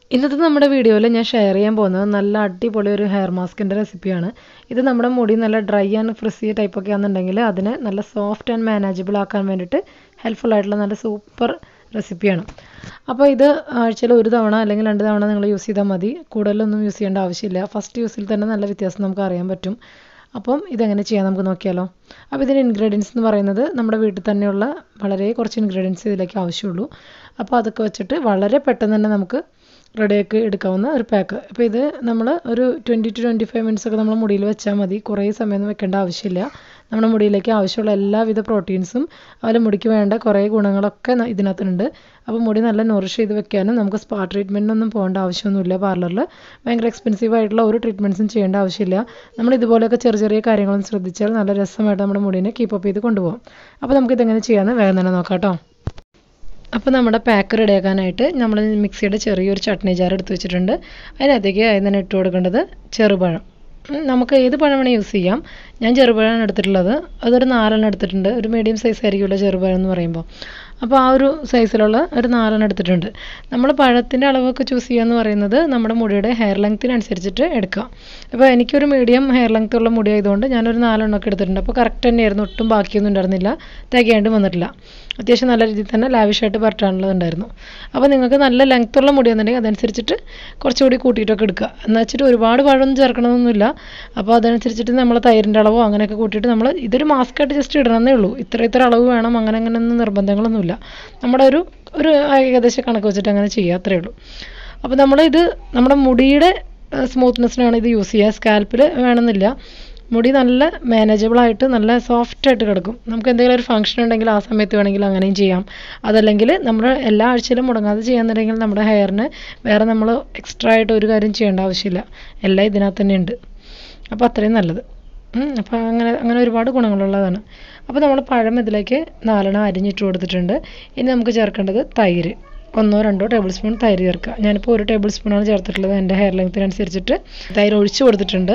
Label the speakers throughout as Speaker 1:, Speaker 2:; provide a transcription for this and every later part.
Speaker 1: ഇന്നത്തെ നമ്മുടെ വീഡിയോയിൽ ഞാൻ ഷെയർ ചെയ്യാൻ പോകുന്നത് നല്ല അടിപൊളി ഒരു ഹെയർ മാസ്കിൻ്റെ റെസിപ്പിയാണ് ഇത് നമ്മുടെ മുടി നല്ല ഡ്രൈ ആൻഡ് ഫ്രിസി ടൈപ്പൊക്കെ ആണെന്നുണ്ടെങ്കിൽ അതിനെ നല്ല സോഫ്റ്റ് ആൻഡ് മാനേജബിൾ ആക്കാൻ വേണ്ടിയിട്ട് ഹെൽപ്ഫുൾ ആയിട്ടുള്ള നല്ല സൂപ്പർ റെസിപ്പിയാണ് അപ്പോൾ ഇത് ആഴ്ചയിൽ ഒരു തവണ അല്ലെങ്കിൽ രണ്ട് തവണ നിങ്ങൾ യൂസ് ചെയ്താൽ മതി കൂടുതലൊന്നും യൂസ് ചെയ്യേണ്ട ആവശ്യമില്ല ഫസ്റ്റ് യൂസിൽ തന്നെ നല്ല വ്യത്യാസം നമുക്ക് അറിയാൻ പറ്റും അപ്പം ഇതെങ്ങനെ ചെയ്യാം നമുക്ക് നോക്കിയാലോ അപ്പോൾ ഇതിൻ്റെ ഇൻഗ്രീഡിയൻസ് എന്ന് പറയുന്നത് നമ്മുടെ വീട്ടിൽ തന്നെയുള്ള വളരെ കുറച്ച് ഇൻഗ്രീഡിയൻസ് ഇതിലേക്ക് ആവശ്യമുള്ളൂ അപ്പോൾ അതൊക്കെ വെച്ചിട്ട് വളരെ പെട്ടെന്ന് തന്നെ നമുക്ക് റെഡിയാക്കി എടുക്കാവുന്ന ഒരു പാക്ക് അപ്പോൾ ഇത് നമ്മൾ ഒരു twenty to twenty five minutes ഒക്കെ നമ്മൾ മുടിയിൽ വെച്ചാൽ മതി കുറേ സമയമൊന്നും വെക്കേണ്ട ആവശ്യമില്ല നമ്മുടെ മുടിയിലേക്ക് ആവശ്യമുള്ള എല്ലാവിധ പ്രോട്ടീൻസും അതുപോലെ മുടിക്ക് വേണ്ട കുറേ ഗുണങ്ങളൊക്കെ ന- ഇതിനകത്തുണ്ട് അപ്പോൾ മുടി നല്ല നോറിഷ് ചെയ്ത് വെക്കാനും നമുക്ക് സ്പാ ട്രീറ്റ്മെൻറ്റിനൊന്നും പോകേണ്ട ആവശ്യമൊന്നുമില്ല പാർലറിൽ ഭയങ്കര എക്സ്പെൻസീവ് ആയിട്ടുള്ള ഒരു ട്രീറ്റ്മെൻറ്റ്സും ചെയ്യേണ്ട ആവശ്യമില്ല നമ്മൾ ഇതുപോലെയൊക്കെ ചെറിയ ചെറിയ കാര്യങ്ങളും ശ്രദ്ധിച്ചാൽ നല്ല രസമായിട്ട് നമ്മുടെ മുടിനെ കീപ്പ് അപ്പ് ചെയ്ത് കൊണ്ടുപോകാം അപ്പോൾ നമുക്കിതെങ്ങനെ ചെയ്യാമെന്ന് വേഗം തന്നെ നോക്കാം കേട്ടോ അപ്പോൾ നമ്മുടെ പാക്ക് റെഡിയാക്കാനായിട്ട് നമ്മൾ മിക്സിയുടെ ചെറിയൊരു ചട്നി ജാർ എടുത്ത് വെച്ചിട്ടുണ്ട് അതിനകത്തേക്ക് അതിന് തന്നെ ഇട്ട് കൊടുക്കേണ്ടത് ചെറുപഴം ഉം, നമുക്ക് ഏത് പഴം വേണേൽ യൂസ് ചെയ്യാം ഞാൻ ചെറുപഴമാണ് എടുത്തിട്ടുള്ളത് അതൊരു നാലെണ്ണം എടുത്തിട്ടുണ്ട് ഒരു മീഡിയം സൈസ് ആയിരിക്കുമല്ലോ ചെറുപഴം എന്ന് പറയുമ്പോൾ അപ്പോൾ ആ ഒരു സൈസിലുള്ള ഒരു നാലെണ്ണം എടുത്തിട്ടുണ്ട് നമ്മൾ പഴത്തിൻ്റെ അളവൊക്കെ ചൂസ് ചെയ്യുക എന്ന് പറയുന്നത് നമ്മുടെ മുടിയുടെ ഹെയർ ലെങ്ത്തിനനുസരിച്ചിട്ട് എടുക്കാം അപ്പോൾ എനിക്കൊരു മീഡിയം ഹെയർ ലെങ്ത് ഉള്ള മുടി ആയതുകൊണ്ട് ഞാനൊരു നാലെണ്ണമൊക്കെ എടുത്തിട്ടുണ്ട് അപ്പോൾ കറക്റ്റ് തന്നെയായിരുന്നു ഒട്ടും ബാക്കിയൊന്നും ഉണ്ടായിരുന്നില്ല തികയാണ്ട് വന്നിട്ടില്ല അത്യാവശ്യം നല്ല രീതിയിൽ തന്നെ ലാവിഷായിട്ട് പരട്ടാനുള്ളതുണ്ടായിരുന്നു അപ്പോൾ നിങ്ങൾക്ക് നല്ല ലെങ്ത് ഉള്ള മുടിയാണെന്നുണ്ടെങ്കിൽ അതനുസരിച്ചിട്ട് കുറച്ചുകൂടി കൂട്ടിയിട്ടൊക്കെ എടുക്കുക എന്ന് വെച്ചിട്ട് ഒരുപാട് പഴമൊന്നും ചേർക്കണമെന്നൊന്നുമില്ല അപ്പോൾ അതനുസരിച്ചിട്ട് നമ്മൾ തൈരിൻ്റെ അളവോ അങ്ങനെയൊക്കെ കൂട്ടിയിട്ട് നമ്മൾ ഇതൊരു മാസ്ക് ആയിട്ട് ജസ്റ്റ് ഇടണമെന്നേ ഉള്ളൂ ഇത്ര ഇത്ര അളവ് വേണം അങ്ങനെ അങ്ങനെ ഒന്നും നിർബന്ധങ്ങളൊന്നുമില്ല നമ്മുടെ ഒരു ഒരു ഏകദേശം കണക്ക് വെച്ചിട്ട് അങ്ങനെ ചെയ്യുക അത്രേ ഉള്ളൂ അപ്പോൾ നമ്മൾ ഇത് നമ്മുടെ മുടിയുടെ സ്മൂത്ത്നെസ്സിനാണ് ഇത് യൂസ് ചെയ്യുക സ്കാൽപ്പിൽ വേണമെന്നില്ല മുടി നല്ല മാനേജബിൾ ആയിട്ട് നല്ല സോഫ്റ്റ് ആയിട്ട് കിടക്കും നമുക്ക് എന്തെങ്കിലും ഒരു ഫംഗ്ഷൻ ഉണ്ടെങ്കിൽ ആ സമയത്ത് വേണമെങ്കിൽ അങ്ങനെയും ചെയ്യാം അതല്ലെങ്കിൽ നമ്മൾ എല്ലാ ആഴ്ചയിലും മുടങ്ങാതെ ചെയ്യാന്നുണ്ടെങ്കിൽ നമ്മുടെ ഹെയറിന് വേറെ നമ്മൾ എക്സ്ട്രാ ആയിട്ട് ഒരു കാര്യം ചെയ്യേണ്ട ആവശ്യമില്ല എല്ലാം ഇതിനകത്ത് തന്നെ ഉണ്ട് അപ്പോൾ അത്രയും നല്ലത് ഉം, അപ്പോൾ അങ്ങനെ അങ്ങനെ ഒരുപാട് ഗുണങ്ങളുള്ളതാണ് അപ്പോൾ നമ്മൾ പഴം ഇതിലേക്ക് നാലെണ്ണം അരിഞ്ഞിട്ട് കൊടുത്തിട്ടുണ്ട് ഇനി നമുക്ക് ചേർക്കേണ്ടത് തൈര് ഒന്നോ രണ്ടോ ടേബിൾ സ്പൂൺ തൈര് ചേർക്കുക ഞാനിപ്പോൾ ഒരു ടേബിൾ സ്പൂണാണ് ചേർത്തിട്ടുള്ളത് എൻ്റെ ഹെയർ ലെങ്ത്തിനനുസരിച്ചിട്ട് തൈര് ഒഴിച്ച് കൊടുത്തിട്ടുണ്ട്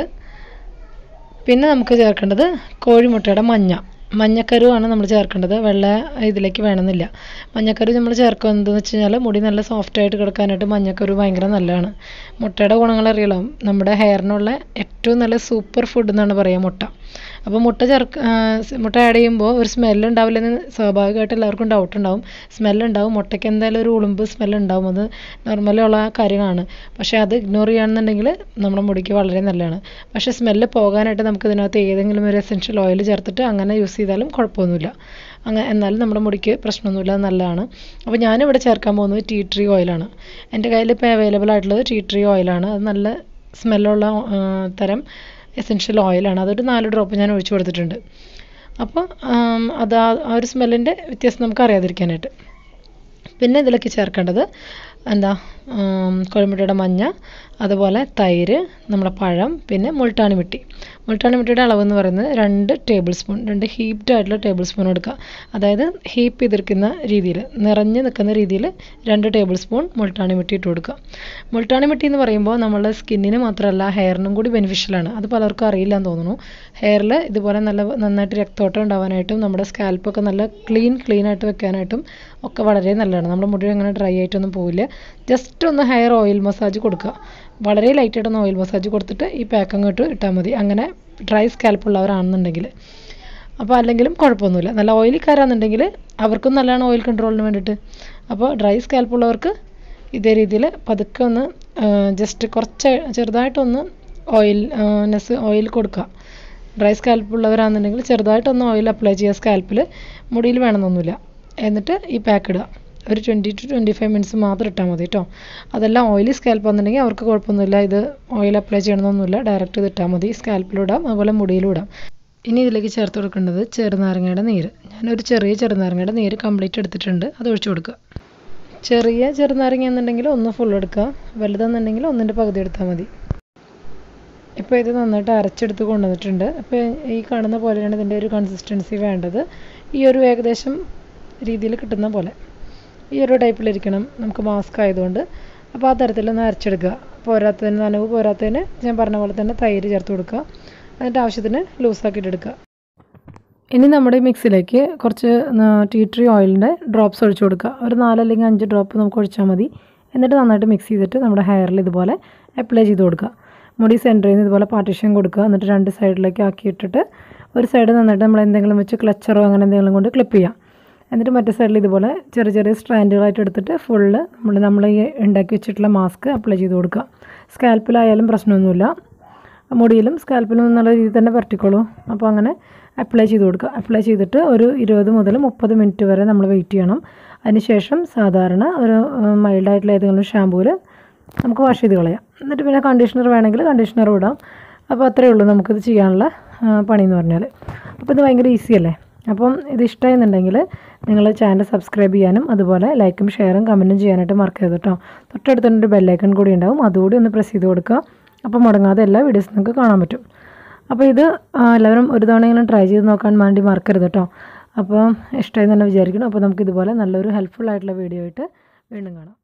Speaker 1: പിന്നെ നമുക്ക് ചേർക്കേണ്ടത് കോഴിമുട്ടയുടെ മഞ്ഞ മഞ്ഞക്കരുവാണ് നമ്മൾ ചേർക്കേണ്ടത് വെള്ള ഇതിലേക്ക് വേണമെന്നില്ല മഞ്ഞക്കരു നമ്മൾ ചേർക്കുന്നത് എന്താണെന്ന് വെച്ച് കഴിഞ്ഞാൽ മുടി നല്ല സോഫ്റ്റ് ആയിട്ട് കിടക്കാനായിട്ട് മഞ്ഞക്കരു ഭയങ്കര നല്ലതാണ് മുട്ടയുടെ ഗുണങ്ങൾ അറിയാലോ നമ്മുടെ ഹെയറിനുള്ള ഏറ്റവും നല്ല സൂപ്പർ ഫുഡ് എന്നാണ് പറയുക മുട്ട അപ്പോൾ മുട്ട ചേർക്ക് ആ, സ് മുട്ട ആഡ് ചെയ്യുമ്പോൾ ഒരു സ്മെല്ല് ഉണ്ടാവില്ലെന്ന് സ്വാഭാവികമായിട്ട് എല്ലാവർക്കും ഡൗട്ട് ഉണ്ടാവും സ്മെല്ല് ഉണ്ടാവും മുട്ടയ്ക്ക് എന്തായാലും ഒരു ഉളുമ്പ് സ്മെല്ല് ഉണ്ടാവും അത് നോർമലി ഉള്ള കാര്യമാണ് പക്ഷേ അത് ഇഗ്നോർ ചെയ്യുകയാണെന്നുണ്ടെങ്കിൽ നമ്മുടെ മുടിക്ക് വളരെ നല്ലതാണ് പക്ഷേ സ്മെല്ല് പോകാനായിട്ട് നമുക്ക് ഇതിനകത്ത് ഏതെങ്കിലും ഒരു എസെൻഷ്യൽ ഓയിൽ ചേർത്തിട്ട് അങ്ങനെ യൂസ് ചെയ്താലും കുഴപ്പമൊന്നുമില്ല അങ്ങനെ എന്നാലും നമ്മുടെ മുടിക്ക് പ്രശ്നമൊന്നുമില്ല അത് നല്ലതാണ് അപ്പോൾ ഞാനിവിടെ ചേർക്കാൻ പോകുന്നത് ടീ ട്രീ ഓയിലാണ് എൻ്റെ കയ്യിൽ ഇപ്പോൾ അവൈലബിൾ ആയിട്ടുള്ളത് ടീ ട്രീ ഓയിലാണ് അത് നല്ല സ്മെല്ലുള്ള തരം എസെൻഷ്യൽ ഓയിലാണ് അതൊരു നാല് ഡ്രോപ്പ് ഞാൻ ഒഴിച്ചു കൊടുത്തിട്ടുണ്ട് അപ്പോൾ ആം, അത് ആ ആ ഒരു സ്മെല്ലിൻ്റെ വ്യത്യാസം നമുക്ക് അറിയാതിരിക്കാനായിട്ട് പിന്നെ ഇതിലേക്ക് ചേർക്കേണ്ടത് എന്താ ഉം, കോഴിമുട്ടയുടെ മഞ്ഞ അതുപോലെ തൈര് നമ്മുടെ പഴം പിന്നെ മുൾട്ടാണി മിട്ടി മുൾട്ടാണി മിട്ടിയുടെ അളവ് എന്ന് പറയുന്നത് രണ്ട് ടേബിൾ സ്പൂൺ രണ്ട് ഹീപ്ഡ് ആയിട്ടുള്ള ടേബിൾ സ്പൂൺ എടുക്കുക അതായത് ഹീപ്പ് ചെയ്തിരിക്കുന്ന രീതിയിൽ നിറഞ്ഞ് നിൽക്കുന്ന രീതിയിൽ രണ്ട് ടേബിൾ സ്പൂൺ മുൾട്ടാണി മിട്ടി ഇട്ട് കൊടുക്കുക മുൾട്ടാണി മിട്ടി എന്ന് പറയുമ്പോൾ നമ്മളുടെ സ്കിന്നിന് മാത്രമല്ല ഹെയറിനും കൂടി ബെനിഫിഷ്യലാണ് അത് പലർക്കും അറിയില്ല എന്ന് തോന്നുന്നു ഹെയറിൽ ഇതുപോലെ നല്ല നന്നായിട്ട് രക്തോട്ടം ഉണ്ടാവാനായിട്ടും നമ്മുടെ സ്കാൽപ്പൊക്കെ നല്ല ക്ലീൻ ക്ലീൻ ആയിട്ട് വെക്കാനായിട്ടും ഒക്കെ വളരെ നല്ലതാണ് നമ്മുടെ മുടി അങ്ങനെ ഡ്രൈ ആയിട്ടൊന്നും പോവില്ല ജസ്റ്റ് ഒന്ന് ഹെയർ ഓയിൽ മസാജ് കൊടുക്കുക വളരെ ലൈറ്റായിട്ടൊന്ന് ഓയിൽ മസാജ് കൊടുത്തിട്ട് ഈ പാക്ക് അങ്ങോട്ട് ഇട്ടാൽ മതി അങ്ങനെ ഡ്രൈ സ്കാൽപ്പ് ഉള്ളവരാണെന്നുണ്ടെങ്കിൽ അപ്പോൾ അല്ലെങ്കിലും കുഴപ്പമൊന്നുമില്ല നല്ല ഓയിലിക്കാരാണെന്നുണ്ടെങ്കിൽ അവർക്കും നല്ലതാണ് ഓയിൽ കൺട്രോളിന് വേണ്ടിയിട്ട് അപ്പോൾ ഡ്രൈ സ്കാൽപ്പ് ഉള്ളവർക്ക് ഇതേ രീതിയിൽ പതുക്കെ ഒന്ന് ജസ്റ്റ് കുറച്ച് ചെറുതായിട്ടൊന്ന് ഓയിൽ നെസ് ഓയിൽ കൊടുക്കുക ഡ്രൈ സ്കാൽപ്പ് ഉള്ളവരാണെന്നുണ്ടെങ്കിൽ ചെറുതായിട്ടൊന്ന് ഓയിൽ അപ്ലൈ ചെയ്യുക സ്കാൽപ്പിൽ മുടിയിൽ വേണമെന്നൊന്നുമില്ല എന്നിട്ട് ഈ പാക്ക് ഇടുക ഒരു twenty to twenty five minutes മാത്രം ഇട്ടാൽ മതി കേട്ടോ അതെല്ലാം ഓയിലി സ്കാൽപ്പ് ആണെന്നുണ്ടെങ്കിൽ അവർക്ക് കുഴപ്പമൊന്നുമില്ല ഇത് ഓയിൽ അപ്ലൈ ചെയ്യണമെന്നൊന്നുമില്ല ഡയറക്റ്റ് ഇത് ഇട്ടാൽ മതി സ്കാൽപ്പിലും ഇടാം അതുപോലെ മുടിയിലും ഇടാം ഇനി ഇതിലേക്ക് ചേർത്ത് കൊടുക്കേണ്ടത് ചെറുനാരങ്ങയുടെ നീര് ഞാനൊരു ചെറിയ ചെറുനാരങ്ങയുടെ നീര് കംപ്ലീറ്റ് എടുത്തിട്ടുണ്ട് അത് ഒഴിച്ചു കൊടുക്കുക ചെറിയ ചെറുനാരങ്ങ എന്നുണ്ടെങ്കിൽ ഒന്ന് ഫുൾ എടുക്കുക വലുതെന്നുണ്ടെങ്കിൽ ഒന്നിൻ്റെ പകുതി എടുത്താൽ മതി ഇപ്പോൾ ഇത് നന്നായിട്ട് അരച്ചെടുത്ത് കൊണ്ടുവന്നിട്ടുണ്ട് അപ്പോൾ ഈ കാണുന്ന പോലെയാണ് ഇതിൻ്റെ ഒരു കൺസിസ്റ്റൻസി വേണ്ടത് ഈ ഒരു ഏകദേശം രീതിയിൽ കിട്ടുന്ന പോലെ ഈ ഒരു ടൈപ്പിലിരിക്കണം നമുക്ക് മാസ്ക് ആയതുകൊണ്ട് അപ്പോൾ ആ തരത്തിലൊന്ന് അരച്ചെടുക്കുക പോരാത്തതിന് നനവ് പോരാത്തതിന് ഞാൻ പറഞ്ഞ പോലെ തന്നെ തൈര് ചേർത്ത് കൊടുക്കുക എന്നിട്ട് ആവശ്യത്തിന് ലൂസാക്കിയിട്ട് എടുക്കുക ഇനി നമ്മുടെ ഈ മിക്സിലേക്ക് കുറച്ച് ടീ ട്രീ ഓയിലിൻ്റെ ഡ്രോപ്സ് ഒഴിച്ചു കൊടുക്കുക ഒരു നാല് അല്ലെങ്കിൽ അഞ്ച് ഡ്രോപ്പ് നമുക്ക് ഒഴിച്ചാൽ മതി എന്നിട്ട് നന്നായിട്ട് മിക്സ് ചെയ്തിട്ട് നമ്മുടെ ഹെയറിൽ ഇതുപോലെ അപ്ലൈ ചെയ്ത് കൊടുക്കുക മുടി സെൻറ്ററിൽ നിന്ന് ഇതുപോലെ പാർട്ടീഷൻ കൊടുക്കുക എന്നിട്ട് രണ്ട് സൈഡിലേക്ക് ആക്കിയിട്ടിട്ട് ഒരു സൈഡ് നന്നായിട്ട് നമ്മൾ എന്തെങ്കിലും വെച്ച് ക്ലച്ചറോ അങ്ങനെ എന്തെങ്കിലും കൊണ്ട് ക്ലിപ്പ് ചെയ്യാം എന്നിട്ട് മറ്റേ സൈഡിൽ ഇതുപോലെ ചെറിയ ചെറിയ സ്ട്രാൻഡുകളായിട്ട് എടുത്തിട്ട് ഫുള്ള് നമ്മൾ നമ്മൾ ഈ ഉണ്ടാക്കി വെച്ചിട്ടുള്ള മാസ്ക് അപ്ലൈ ചെയ്ത് കൊടുക്കുക സ്കാൽപ്പിലായാലും പ്രശ്നമൊന്നുമില്ല മുടിയിലും സ്കാൽപ്പിലും എന്നുള്ള രീതിയിൽ തന്നെ പരട്ടിക്കോളൂ അപ്പോൾ അങ്ങനെ അപ്ലൈ ചെയ്ത് കൊടുക്കുക അപ്ലൈ ചെയ്തിട്ട് ഒരു ഇരുപത് മുതൽ മുപ്പത് മിനിറ്റ് വരെ നമ്മൾ വെയിറ്റ് ചെയ്യണം അതിനുശേഷം സാധാരണ ഒരു മൈൽഡായിട്ടുള്ള ഏതെങ്കിലും ഷാമ്പൂവിൽ നമുക്ക് വാഷ് ചെയ്ത് കളയാം എന്നിട്ട് പിന്നെ കണ്ടീഷണർ വേണമെങ്കിൽ കണ്ടീഷണർ ഇടാം അപ്പോൾ അത്രയേ ഉള്ളൂ നമുക്കിത് ചെയ്യാനുള്ള പണി എന്ന് പറഞ്ഞാൽ അപ്പോൾ ഇത് ഭയങ്കര ഈസി അല്ലേ അപ്പം ഇത് ഇഷ്ടമായെന്നുണ്ടെങ്കിൽ നിങ്ങൾ ചാനൽ സബ്സ്ക്രൈബ് ചെയ്യാനും അതുപോലെ ലൈക്കും ഷെയറും കമൻറ്റും ചെയ്യാനായിട്ട് മറക്കരുത് കേട്ടോ തൊട്ടടുത്തൊരു ബെല്ലൈക്കൺ കൂടി ഉണ്ടാവും അതുകൂടി ഒന്ന് പ്രസ് ചെയ്ത് കൊടുക്കുക അപ്പോൾ മുടങ്ങാതെ എല്ലാ വീഡിയോസും നിങ്ങൾക്ക് കാണാൻ പറ്റും അപ്പോൾ ഇത് എല്ലാവരും ഒരു തവണയെങ്കിലും ട്രൈ ചെയ്ത് നോക്കാൻ വേണ്ടി മറക്കരുത് കേട്ടോ അപ്പോൾ ഇഷ്ടമായി തന്നെ വിചാരിക്കണം അപ്പോൾ നമുക്ക് ഇതുപോലെ നല്ലൊരു ഹെൽപ്ഫുൾ ആയിട്ടുള്ള വീഡിയോ ആയിട്ട് വീണ്ടും കാണാം